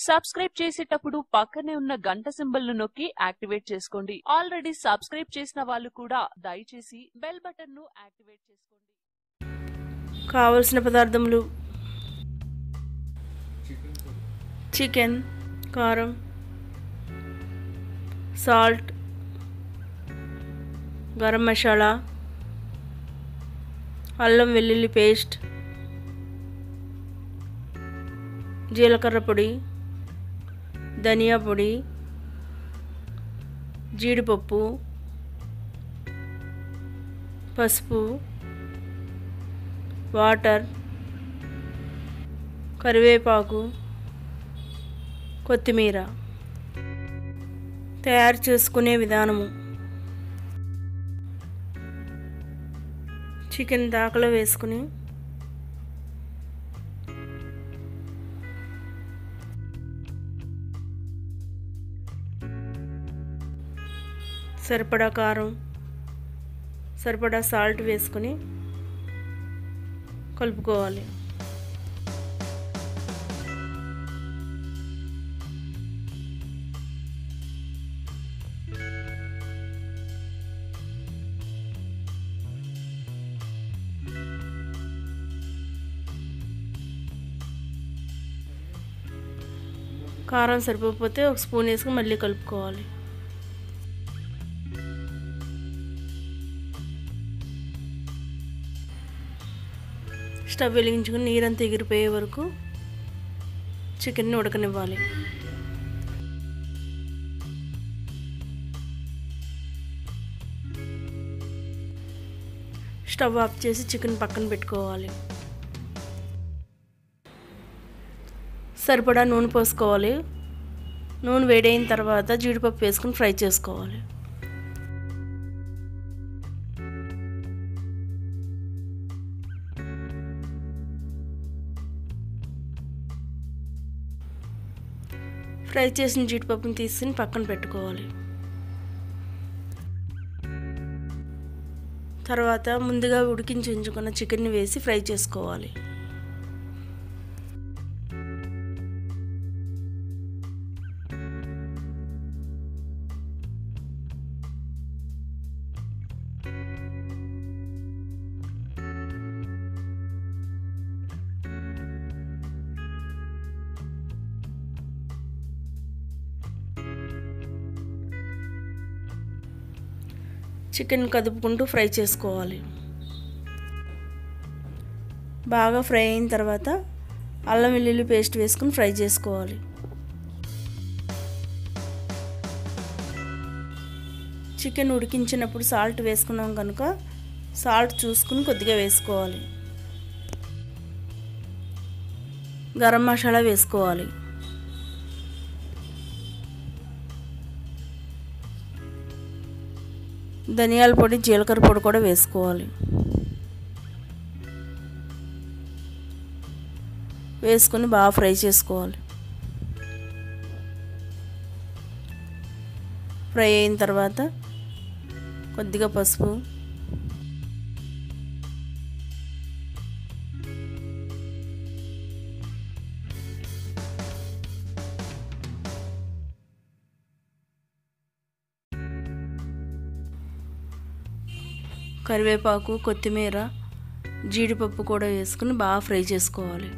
subscribe చేసేటప్పుడు పక్కనే ఉన్న గంట సింబల్ ను నొక్కి యాక్టివేట్ చేసుకోండి ఆల్రెడీ సబ్స్క్రైబ్ చేసిన వాళ్ళు కూడా దయచేసి బెల్ బటన్ ను యాక్టివేట్ చేసుకోండి కావలసిన పదార్థములు చికెన్ కారం సాల్ట్ గరం మసాలా అల్లం వెల్లుల్లి పేస్ట్ జీలకర్ర పొడి ధనియా పొడి జీడిపప్పు పసుపు వాటర్ కరివేపాకు కొత్తిమీర తయారు చేసుకునే విధానము చికెన్ దాకలో వేసుకుని సరిపడా కారం సరిపడా సాల్ట్ వేసుకుని కలుపుకోవాలి కారం సరిపోకపోతే ఒక స్పూన్ వేసుకుని మళ్ళీ కలుపుకోవాలి స్టవ్ వెలిగించుకుని నీరంతా ఎగిరిపోయే వరకు చికెన్ని ఉడకనివ్వాలి స్టవ్ ఆఫ్ చేసి చికెన్ పక్కన పెట్టుకోవాలి సరిపడా నూనె పోసుకోవాలి నూనె వేడైన తర్వాత జీడిపప్పు వేసుకుని ఫ్రై చేసుకోవాలి ఫ్రై చేసిన జీడిపప్పుని తీసుకుని పక్కన పెట్టుకోవాలి తర్వాత ముందుగా ఉడికించి ఉంచుకున్న చికెన్ని వేసి ఫ్రై చేసుకోవాలి చికెన్ కదుపుకుంటూ ఫ్రై చేసుకోవాలి బాగా ఫ్రై అయిన తర్వాత అల్లం వెల్లుల్లి పేస్ట్ వేసుకుని ఫ్రై చేసుకోవాలి చికెన్ ఉడికించినప్పుడు సాల్ట్ వేసుకున్నాం కనుక సాల్ట్ చూసుకుని కొద్దిగా వేసుకోవాలి గరం మసాలా వేసుకోవాలి ధనియాల పొడి జీలకర్ర పొడి కూడా వేసుకోవాలి వేసుకొని బాగా ఫ్రై చేసుకోవాలి ఫ్రై అయిన తర్వాత కొద్దిగా పసుపు కరివేపాకు కొత్తిమీర జీడిపప్పు కూడా వేసుకుని బాగా ఫ్రై చేసుకోవాలి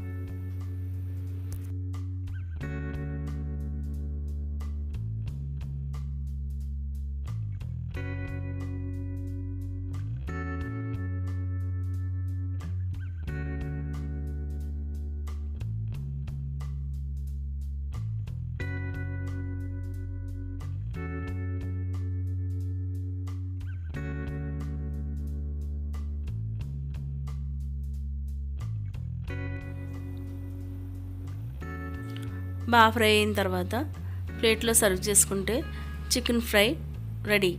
బాగా ఫ్రై అయిన తర్వాత ప్లేట్లో సర్వ్ చేసుకుంటే చికెన్ ఫ్రై రెడీ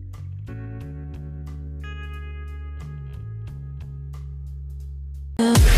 love